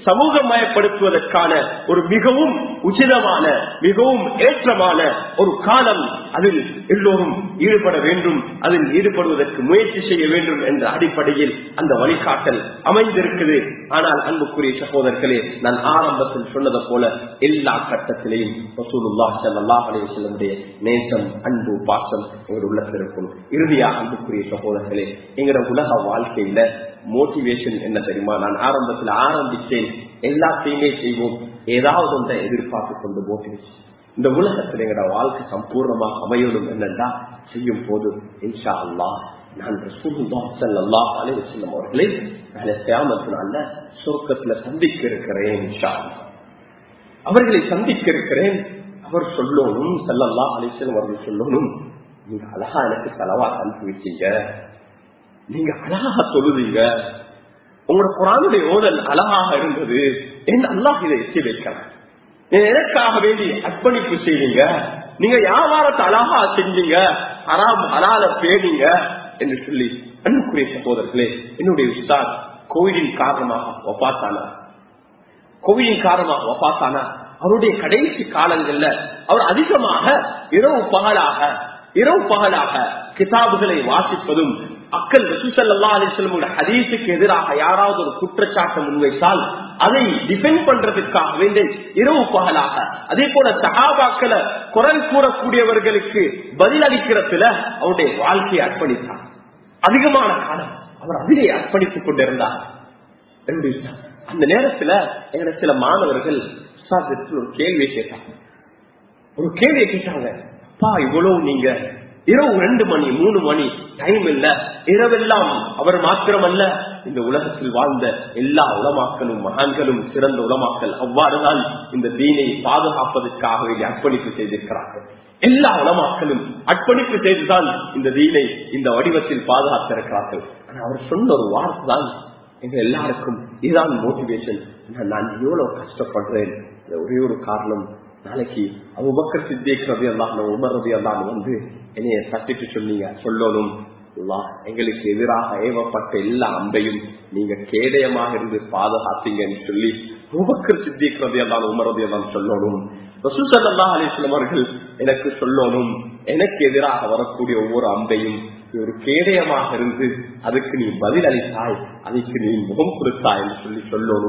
சமூகமயப்படுத்துவதற்கான ஒரு மிகவும் உச்சிதமான மிகவும் ஏற்றமான ஒரு காலம் அதில் எல்லோரும் ஈடுபட வேண்டும் அதில் ஈடுபடுவதற்கு முயற்சி செய்ய வேண்டும் என்ற அடிப்படையில் அந்த வழிகாட்டல் அமைந்திருக்குது ஆனால் அன்புக்குரிய சகோதரர்களே நான் ஆரம்பத்தில் சொன்னதை போல எல்லா கட்டத்திலையும் ரசூலுல்லாஹ் ஸல்லல்லாஹு அலைஹி வஸல்லமுடைய நேசம் அன்பு பாசம் எங்கள் உள்ளத்தில் இருக்கும் இறுதியா அன்புக்குரிய சகோதரர்களே எங்களோட உலக வாழ்க்கையில மோட்டிவேஷன் என்ன தெரியுமா நான் ஆரம்பத்தில் ஆரம்பிச்சேன் எல்லாத்தையுமே செய்வோம் ஏதாவது ஒன்றை எதிர்பார்த்து கொண்டு மோட்டிவேஷன் இந்த உலகத்தில் எங்களோட வாழ்க்கை சம்பூர்ணமாக அமையணும் என்னென்றா செய்யும் போது இன்ஷா அல்லாஹ் நான் ரசூலுல்லாஹ் ஸல்லல்லாஹு அலைஹி வஸல்லம் அவர்களை நாளை கியாமத்தினால சொர்க்கத்துல சந்திக்க இருக்கிறேன் இன்ஷா அல்லாஹ் அவர்களை சந்திக்க இருக்கிறேன் அவர் சொல்லணும் செல்லல்லா அலிசன் அவர்கள் சொல்லணும் நீங்க அழகா எனக்கு செலவா அனுப்பி வச்சீங்க நீங்க அழகா சொல்லுதீங்க உங்களோட குரானுடைய ஓதல் அழகாக இருந்தது என்று அல்லாஹ் இதை எத்தி வைக்கிறேன் எனக்காக வேண்டி அர்ப்பணிப்பு செய்வீங்க நீங்க வியாபாரத்தை அழகா செஞ்சீங்க அறாம் அலால பேணீங்க என்று சொல்லி அன்புக்குரிய சகோதரர்களே என்னுடைய உஸ்தாத் கோவிலின் காரணமாக ஒப்பாத்தானா கோவிலின் காரணமாக ஒப்பாத்தானா அவருடைய கடைசி காலங்கள்ல அவர் அதிகமாக இரவு பகலாக இரவு பகலாக கிதாபுகளை வாசிப்பதும் அக்கல் ரசூசல்லா அலிஸ்லமுடைய ஹதீஸுக்கு எதிராக யாராவது ஒரு குற்றச்சாட்டை முன்வைத்தால் அதை டிஃபெண்ட் பண்றதுக்காக வேண்டி இரவு பகலாக அதே போல சகாபாக்களை குரல் கூறக்கூடியவர்களுக்கு பதில் அளிக்கிறதுல அவருடைய வாழ்க்கையை அர்ப்பணித்தார் அதிகமான காலம் அவர் அதிலே அர்ப்பணித்துக் கொண்டிருந்தார் அந்த நேரத்துல எங்க சில மாணவர்கள் ஒரு கேள்வியை கேட்டாங்க ஒரு கேள்வியை கேட்டாங்க அப்பா இவ்வளவு நீங்க இரவு ரெண்டு மணி மூணு மணி டைம் இல்ல இரவெல்லாம் அவர் மாத்திரமல்ல இந்த உலகத்தில் வாழ்ந்த எல்லா உலமாக்களும் மகான்களும் சிறந்த உலமாக்கள் அவ்வாறுதான் இந்த தீனை பாதுகாப்பதற்காக வேண்டிய அர்ப்பணிப்பு செய்திருக்கிறார்கள் எல்லா உலமாக்களும் அர்ப்பணிப்பு செய்துதான் இந்த தீனை இந்த வடிவத்தில் பாதுகாத்திருக்கிறார்கள் ஆனா அவர் சொன்ன ஒரு வார்த்தை தான் எங்க எல்லாருக்கும் இதுதான் மோட்டிவேஷன் நான் எவ்வளவு கஷ்டப்படுறேன் ஒரே ஒரு காரணம் நாளைக்கு அபுபக்கர் சித்திக்கிறது எல்லாம் உமர்றது எல்லாம் வந்து என்னைய தட்டிட்டு சொன்னீங்க சொல்லணும் எங்களுக்கு எதிராக ஏவப்பட்ட எல்லா அம்பையும் நீங்க கேடயமாக இருந்து பாதுகாத்தீங்கன்னு சொல்லி உபக்கர் சித்திக்கிறது எல்லாம் உமரது எல்லாம் சொல்லணும் ரசூசல்லா அலிஸ்லம் அவர்கள் எனக்கு சொல்லணும் எனக்கு எதிராக வரக்கூடிய ஒவ்வொரு அம்பையும் ஒரு கேடயமாக இருந்து அதுக்கு நீ பதில் அளித்தாய் அதுக்கு நீ முகம் கொடுத்தாய் என்று சொல்லி சொல்லணும்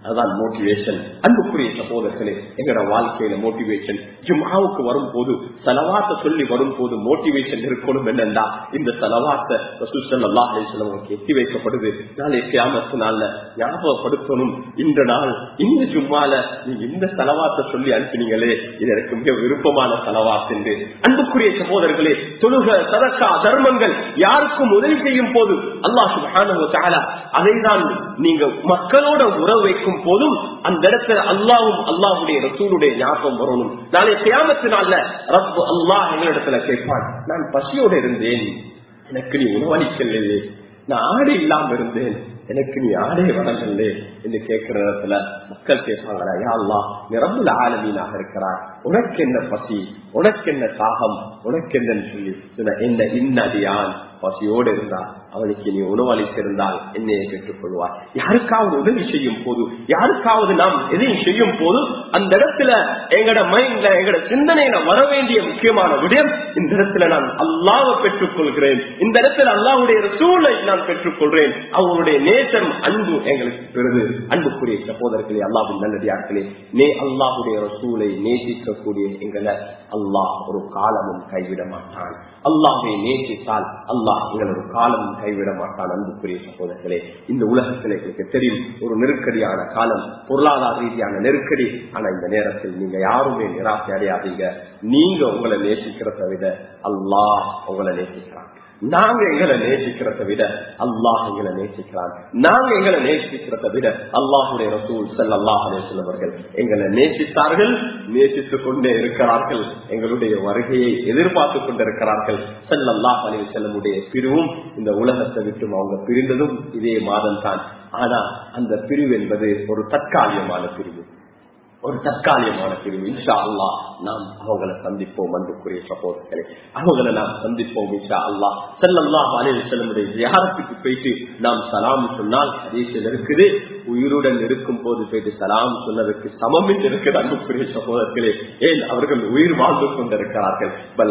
அதுதான் மோட்டிவேஷன் அன்புக்குரிய சகோதரர்களே எங்கட வாழ்க்கையில மோட்டிவேஷன் ஜும்மாவுக்கு வரும் போது செலவாத்த சொல்லி வரும் போது மோட்டிவேஷன் இருக்கணும் என்னண்டா இந்த செலவாத்த ரசூசல்லாஹ் எத்தி வைக்கப்படுது நாளை கியாமத்து நாள்ல ஞாபகப்படுத்தணும் இந்த நாள் இந்த ஜும்மால நீங்க இந்த செலவாத்த சொல்லி அனுப்பினீங்களே இது எனக்கு மிக விருப்பமான செலவாத்து என்று அன்புக்குரிய சகோதரர்களே தொழுக சதக்கா தர்மங்கள் யாருக்கும் உதவி செய்யும் போது அல்லாஹ் சுப்ஹானஹு வ தஆலா அதைதான் நீங்க மக்களோட உறவு வைக்கும் போதும் அந்த இடத்துல அல்லாவும் அல்லாஹுடைய ரசூலுடைய ஞாபகம் வரணும் நாளை கியாமத்து நாள்ல ரப்பு அல்லாஹ் எங்களிடத்துல கேட்பான் நான் பசியோட இருந்தேன் எனக்கு நீ உணவளிக்கலையே நான் ஆடு இல்லாம இருந்தேன் எனக்கு நீ ஆடே வழங்கல்லே என்று கேட்கிற இடத்துல மக்கள் கேட்பாங்களா யா அல்லா நிரம்புல ஆலமீனாக இருக்கிறார் உனக்கு என்ன பசி உனக்கு என்ன தாகம் உனக்கு என்னன்னு சொல்லி சொன்ன என்ன இன்னடியான் பசியோடு இருந்தால் அவனுக்கு நீ உணவளித்திருந்தால் என்னையை பெற்றுக் கொள்வார் யாருக்காவது உதவி செய்யும் போது யாருக்காவது நாம் எதையும் செய்யும் போது அந்த இடத்துல எங்கட மைண்ட்ல எங்கட சிந்தனையில வர வேண்டிய முக்கியமான விடயம் இந்த இடத்துல நான் அல்லாவை பெற்றுக் கொள்கிறேன் இந்த இடத்துல அல்லாவுடைய சூழலை நான் பெற்றுக் கொள்றேன் அவங்களுடைய நேசம் அன்பு எங்களுக்கு பெறுது அன்புக்குரிய சகோதரர்களே அல்லாவின் நல்லடியார்களே நே அல்லாஹுடைய ரசூலை நேசிக்கக்கூடிய எங்களை அல்லாஹ் ஒரு காலமும் கைவிட மாட்டான் அல்லாஹை நேசித்தால் அல்லாஹ் எங்கள் ஒரு காலமும் கைவிட மாட்டான் அன்புக்குரிய சகோதரர்களே இந்த உலகத்தில் எங்களுக்கு தெரியும் ஒரு நெருக்கடியான காலம் பொருளாதார ரீதியான நெருக்கடி ஆனா இந்த நேரத்தில் நீங்க யாருமே நிராசை அடையாதீங்க நீங்க உங்களை நேசிக்கிறத விட அல்லாஹ் உங்களை நேசிக்கிறான் நாங்க எங்களை நேசிக்கிறத விட அல்லாஹ் எங்களை நேசிக்கிறான் நாங்க எங்களை நேசிக்கிறத விட அல்லாஹுடைய ரசூல் செல்லாஹ் அலேசல்லவர்கள் எங்களை நேசித்தார்கள் நேசித்துக் கொண்டே இருக்கிறார்கள் எங்களுடைய வருகையை எதிர்பார்த்து கொண்டிருக்கிறார்கள் செல்லல்லாஹ் அலே செல்லமுடைய பிரிவும் இந்த உலகத்தை விட்டும் அவங்க பிரிந்ததும் இதே மாதம் தான் ஆனா அந்த பிரிவு என்பது ஒரு தற்காலிகமான பிரிவு ஒரு தற்காலிகமான பிரிவு இன்ஷா அல்லா நாம் அவங்களை சந்திப்போம் அன்புக்குரிய சகோதரர்களே அவங்களை நாம் சந்திப்போம் இன்ஷா அல்லா செல்லல்லா அலைய செல்லமுடைய தியாரத்துக்கு போயிட்டு நாம் சலாம் சொன்னால் அதேசில் இருக்குது உயிருடன் இருக்கும் போது போயிட்டு சலாம் சொன்னதற்கு சமம் என்று இருக்குது அன்புக்குரிய சகோதரர்களே ஏன் அவர்கள் உயிர் வாழ்ந்து கொண்டிருக்கிறார்கள்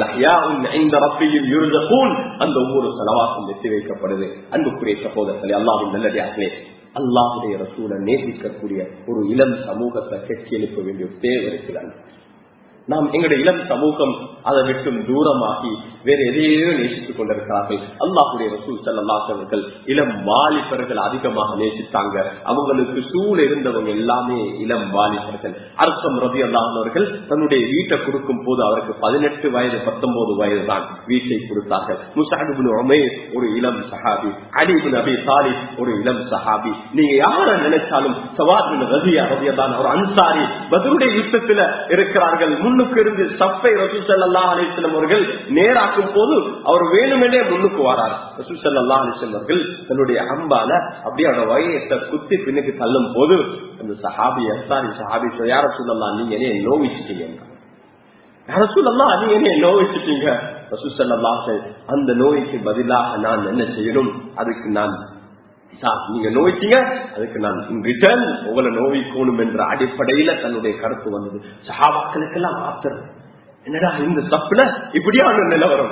அந்த ஒவ்வொரு செலவாக்கும் எத்தி வைக்கப்படுது அன்புக்குரிய சகோதரர்களே அல்லாவின் நல்லடியார்களே அல்லாஹுடைய ரசூல நேசிக்கக்கூடிய ஒரு இளம் சமூகத்தை கட்சி எழுப்ப வேண்டிய ஒரு தேவை இருக்கிறாங்க நாம் எங்களுடைய இளம் சமூகம் அதை விட்டும் தூரமாகி வேற எதையோ நேசித்துக் கொண்டிருக்கிறார்கள் அல்லாஹுடைய ரசூல் செல்லாசவர்கள் இளம் வாலிபர்கள் அதிகமாக நேசித்தாங்க அவங்களுக்கு சூழ் இருந்தவங்க எல்லாமே இளம் வாலிபர்கள் அர்த்தம் ரவி அல்லாஹர்கள் தன்னுடைய வீட்டை கொடுக்கும் போது அவருக்கு பதினெட்டு வயது பத்தொன்பது வயது தான் வீட்டை கொடுத்தார்கள் முசாஹிபின் உமேர் ஒரு இளம் சஹாபி அலிபின் அபி சாலிப் ஒரு இளம் சஹாபி நீங்க யார நினைச்சாலும் சவாபின் ரவியா ரவியதான் ஒரு அன்சாரி பதிலுடைய யுத்தத்துல இருக்கிறார்கள் முன்னுக்கு இருந்து சப்பை ரசூசல்லா அலிஸ்லம் அவர்கள் நேராக்கும் போது அவர் வேணுமென்றே முன்னுக்கு வரார் ரசூசல்லா அலிஸ்லம் அவர்கள் தன்னுடைய அம்பால அப்படியே அவரோட வயத்தை குத்தி பின்னுக்கு தள்ளும் போது அந்த சஹாபி அன்சாரி சஹாபி யார சொல்லலாம் நீங்க என்ன நோவிச்சிட்டீங்க யார சொல்லலாம் நீங்க என்ன நோவிச்சிட்டீங்க ரசூசல்லா அந்த நோய்க்கு பதிலாக நான் என்ன செய்யணும் அதுக்கு நான் நீங்க நோய்த்தீங்க அதுக்கு நான் ரிட்டர்ன் உங்களை நோவிக்கணும் என்ற அடிப்படையில தன்னுடைய கருத்து வந்தது சஹாபாக்களுக்கெல்லாம் ஆத்திரம் என்னடா இந்த தப்புல இப்படியான நிலவரம்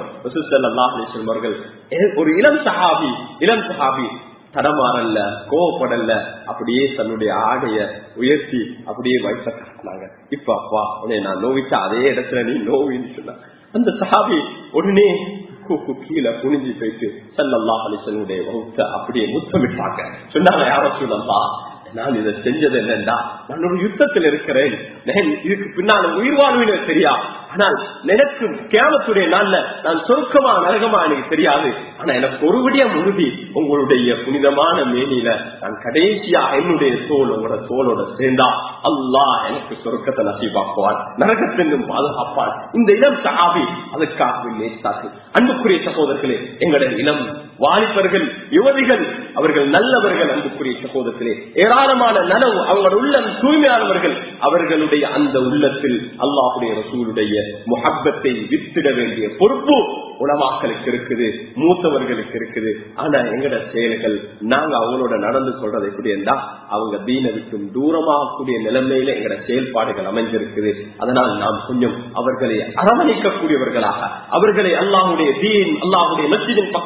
அவர்கள் ஒரு இளம் சஹாபி இளம் சஹாபி தடமாறல்ல கோவப்படல அப்படியே தன்னுடைய ஆடைய உயர்த்தி அப்படியே வயச காட்டினாங்க இப்ப அப்பா உன்னை நான் நோவிச்சா அதே இடத்துல நீ நோவின்னு சொன்ன அந்த சஹாபி உடனே கூக்கு கீழே குனிஞ்சு போயிட்டு சல்லல்லா அலிசனுடைய வகுத்த அப்படியே முத்தமிட்டாங்க சொன்னாங்க யார சொல்லல்லா நான் இதை செஞ்சது என்னண்டா நான் ஒரு யுத்தத்தில் இருக்கிறேன் இதுக்கு பின்னால உயிர் வாழ்வின தெரியா ஆனால் எனக்கு கேமத்துடைய நாள்ல நான் சொருக்கமா நரகமா எனக்கு தெரியாது ஆனா எனக்கு ஒரு விடியம் உறுதி உங்களுடைய புனிதமான மேனியில நான் கடைசியா என்னுடைய தோல் உங்களோட தோலோட சேர்ந்தா அல்லா எனக்கு சொருக்கத்தை நசீபாக்குவார் நரகத்திலும் பாதுகாப்பார் இந்த இளம் சகாபி அதுக்காக நேசித்தார்கள் அன்புக்குரிய சகோதரர்களே எங்களுடைய இளம் வாலிபர்கள் யுவதிகள் அவர்கள் நல்லவர்கள் அன்புக்குரிய சகோதரர்களே ஏராளமான நனவு அவங்களோட உள்ளம் தூய்மையானவர்கள் அவர்களுடைய அந்த உள்ளத்தில் அல்லாஹுடைய ரசூலுடைய முகப்பத்தை வித்திட வேண்டிய பொறுப்பு உலமாக்களுக்கு இருக்குது மூத்தவர்களுக்கு இருக்குது ஆனா எங்கட செயல்கள் நாங்க அவங்களோட நடந்து கொள்றது எப்படி என்றா அவங்க தீன விட்டும் தூரமாகக்கூடிய நிலைமையில எங்கட செயல்பாடுகள் அமைஞ்சிருக்குது அதனால் நாம் கொஞ்சம் அவர்களை அரவணைக்கக்கூடியவர்களாக அவர்களை அல்லாஹுடைய தீன் அல்லாஹுடைய மத்தியின் பக்கம்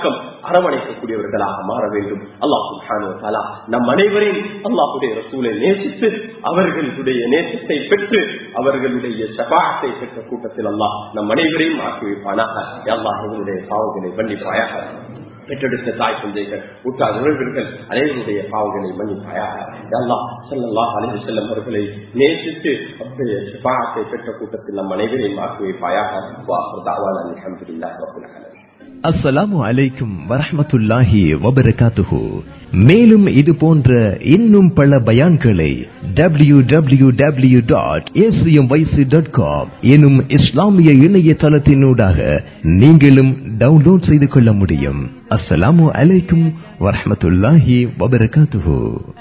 அரவணைக்கக்கூடியவர்களாக மாற வேண்டும் அல்லாஹ் சுப்ஹானஹு வ தஆலா நம் அனைவரையும் அல்லாஹ்வுடைய ரசூலை நேசித்து அவர்களுடைய நேசத்தை பெற்று அவர்களுடைய ஷபாத்தை பெற்ற கூட்டத்தில் அல்லாஹ் நம் அனைவரையும் ஆக்கி வைப்பானாக யா அல்லாஹ் அவர்களுடைய பாவங்களை மன்னிப்பாயாக பெற்றெடுத்த தாய் தந்தைகள் உற்றார் உறவினர்கள் அனைவருடைய பாவங்களை மன்னிப்பாயாக அல்லாஹ் ஸல்லல்லாஹு அலைஹி வஸல்லம் அவர்களை நேசித்து அப்படியே ஷஃபாஅத்தை பெற்ற கூட்டத்தில் நம் அனைவரையும் ஆக்கி வைப்பாயாக வாஹர் தஅவானா அல்ஹம்துலில்லாஹி ரப்பில் ஆலமீன் அஸ்ஸலாமு அலைக்கும் வரஹ்மத்துல்லாஹி வபரகாத்துஹு மேலும் இது போன்ற இன்னும் பல பயான்களை W W W dot dot com எனும் இஸ்லாமிய இணையதளத்தினூடாக நீங்களும் டவுன்லோட் செய்து கொள்ள முடியும் அஸ்ஸலாமு அலைக்கும் வரஹ்மத்துல்லாஹி வபரகாத்துஹு